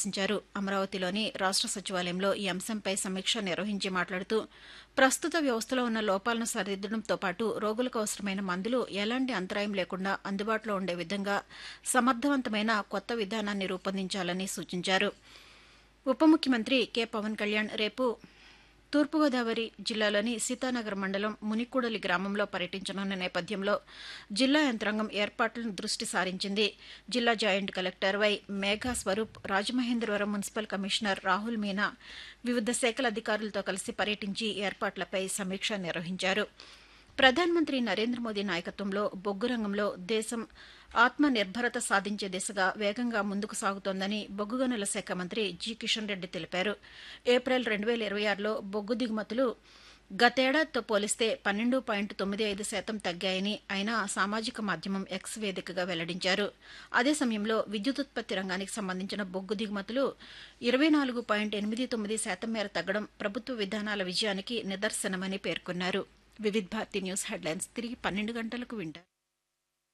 ఆదేశించారు అమరావతిలోని రాష్ట సచివాలయంలో ఈ అంశంపై సమీక్ష నిర్వహించి మాట్లాడుతూ ప్రస్తుత వ్యవస్థలో ఉన్న లోపాలను సరిదిద్దడంతో పాటు రోగులకు అవసరమైన మందులు ఎలాంటి అంతరాయం లేకుండా అందుబాటులో ఉండే విధంగా సమర్థవంతమైన కొత్త విధానాన్ని రూపొందించాలని సూచించారు ఉప ముఖ్యమంత్రి కె పవన్ కళ్యాణ్ రేపు తూర్పుగోదావరి జిల్లాలోని సీతానగర్ మండలం మునికూడలి గ్రామంలో పర్యటించనున్న నేపథ్యంలో జిల్లా యంత్రాంగం ఏర్పాట్లను దృష్టి సారించింది జిల్లా joint collector Y Megha Swaroop Rajamahendravaram municipal commissioner Rahul Meena వివిధ శాఖల అధికారులతో కలిసి పర్యటించి ఏర్పాట్లపై సమీక్ష నిర్వహించారు ప్రధానమంత్రి నరేంద్ర మోదీ నాయకత్వంలో బొగ్గు రంగంలో దేశం ఆత్మ నిర్భరత సాధించే దిశగా వేగంగా ముందుకు సాగుతోందని బొగ్గు గనుల శాఖ మంత్రి జి కిషన్ రెడ్డి తెలిపారు ఏప్రిల్ రెండు వేల ఇరవై ఆరులో బొగ్గు దిగుమతులు గతేడాదితో పోలిస్తే పన్నెండు పాయింట్ తొమ్మిది ఐదు శాతం తగ్గాయని ఆయన సామాజిక మాధ్యమం ఎక్స్ వేదికగా వెల్లడించారు అదే సమయంలో విద్యుదుత్పత్తి రంగానికి సంబంధించిన బొగ్గు దిగుమతులు ఇరవై నాలుగు పాయింట్ ఎనిమిది తొమ్మిది శాతం మేర తగ్గడం ప్రభుత్వ విధానాల విజయానికి నిదర్శనమని పేర్కొన్నారు వివిధ్ భారతి న్యూస్ హెడ్లైన్స్ తిరిగి పన్నెండు గంటలకు వింటారు